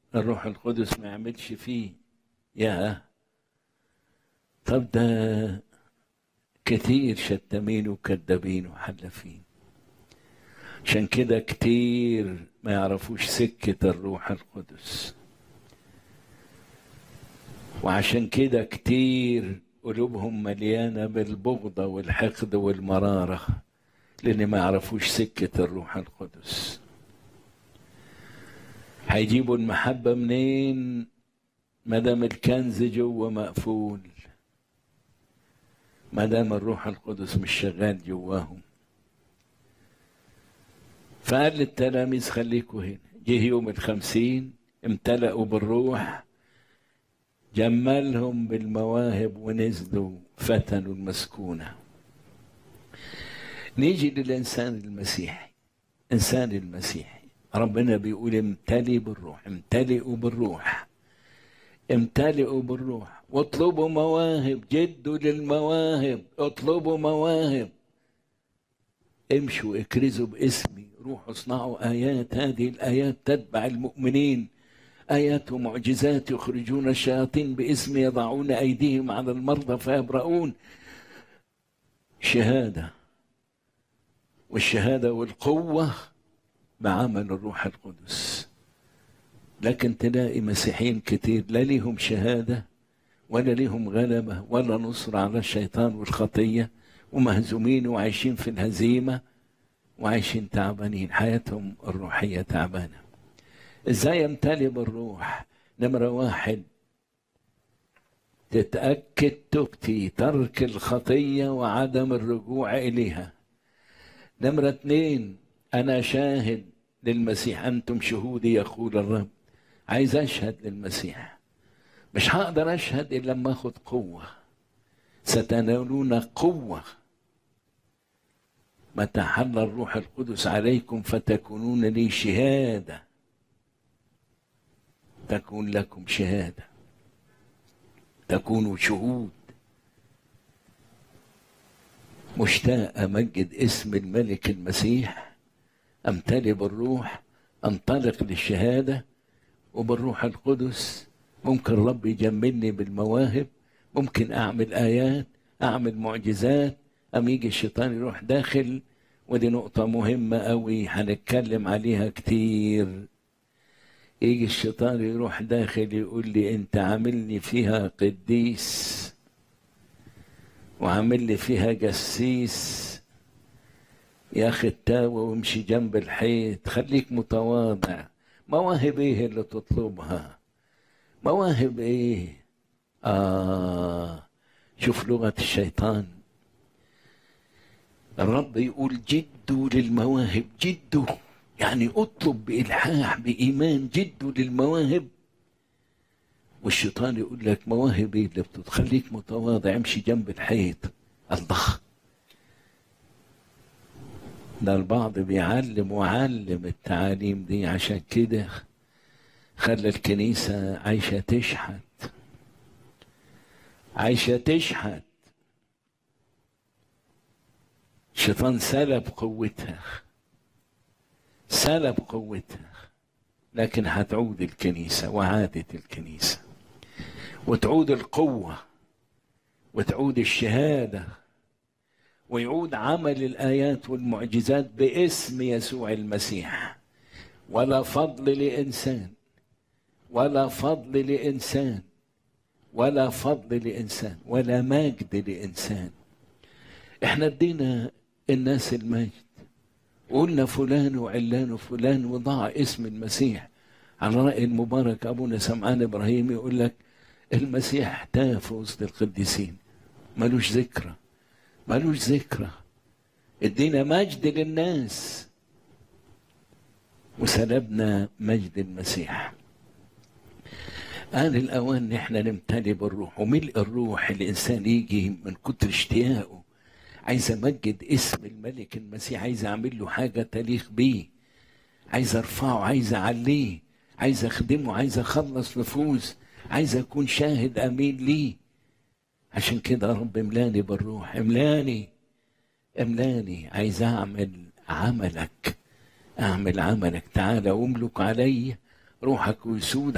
الروح القدس ما يعملش فيه يا طب ده كتير شتامين وكذابين وحلفين عشان كده كتير ما يعرفوش سكة الروح القدس وعشان كده كتير قلوبهم مليانة بالبغضة والحقد والمرارة لأن ما يعرفوش سكة الروح القدس هيجيبوا المحبة منين ما دام الكنز جوه مقفول ما دام الروح القدس مش شغال جواهم فقال للتلاميذ خليكوا هنا جه يوم الخمسين امتلأوا بالروح جملهم بالمواهب ونزلوا فتنوا المسكونة نيجي للإنسان المسيحي إنسان المسيحي ربنا بيقول امتلئ بالروح امتلئوا بالروح امتلئوا بالروح واطلبوا مواهب جدوا للمواهب اطلبوا مواهب امشوا اكرزوا باسمي روحوا اصنعوا ايات هذه الايات تتبع المؤمنين ايات ومعجزات يخرجون الشياطين باسمي يضعون ايديهم على المرضى فيبرؤون شهاده والشهاده والقوه بعمل الروح القدس لكن تلاقي مسيحيين كتير لا ليهم شهاده ولا ليهم غلبه ولا نصر على الشيطان والخطيه ومهزومين وعايشين في الهزيمه وعايشين تعبانين حياتهم الروحيه تعبانه ازاي يمتلئ بالروح نمره واحد تتاكد توبتي ترك الخطيه وعدم الرجوع اليها نمره اتنين انا شاهد للمسيح انتم شهودي يقول الرب عايز اشهد للمسيح مش هقدر اشهد الا لما اخد قوه ستنالون قوه متى حل الروح القدس عليكم فتكونون لي شهاده تكون لكم شهاده تكونوا شهود مشتاق امجد اسم الملك المسيح امتلئ بالروح انطلق للشهاده وبالروح القدس ممكن رب يجملني بالمواهب ممكن اعمل ايات اعمل معجزات ام يجي الشيطان يروح داخل ودي نقطة مهمة أوي هنتكلم عليها كتير يجي الشيطان يروح داخل يقول لي أنت عاملني فيها قديس وعامل لي فيها جسيس يا أخي التاوى وامشي جنب الحيط خليك متواضع مواهب إيه اللي تطلبها مواهب إيه آه شوف لغة الشيطان الرب يقول جدوا للمواهب جدوا يعني اطلب بإلحاح بإيمان جدوا للمواهب والشيطان يقول لك مواهب ايه اللي بتخليك متواضع امشي جنب الحيط الله ده البعض بيعلم وعلم التعاليم دي عشان كده خلى الكنيسة عايشة تشحت عايشة تشحت الشيطان سلب قوتها سلب قوتها لكن هتعود الكنيسة وعادت الكنيسة وتعود القوة وتعود الشهادة ويعود عمل الآيات والمعجزات باسم يسوع المسيح ولا فضل لإنسان ولا فضل لإنسان ولا فضل لإنسان ولا مجد لإنسان احنا ادينا الناس المجد قلنا فلان وعلان وفلان وضاع اسم المسيح على رأي المبارك أبونا سمعان إبراهيم يقول لك المسيح تاه في وسط القديسين ملوش ذكرى ملوش ذكرى ادينا مجد للناس وسلبنا مجد المسيح آن الأوان إن إحنا نمتلي بالروح وملء الروح الإنسان يجي من كتر اشتياقه عايز امجد اسم الملك المسيح عايز اعمل له حاجه تليق بيه عايز ارفعه عايز اعليه عايز اخدمه عايز اخلص نفوس عايز اكون شاهد امين ليه عشان كده يا رب املاني بالروح املاني املاني عايز اعمل عملك اعمل عملك تعالى واملك علي روحك ويسود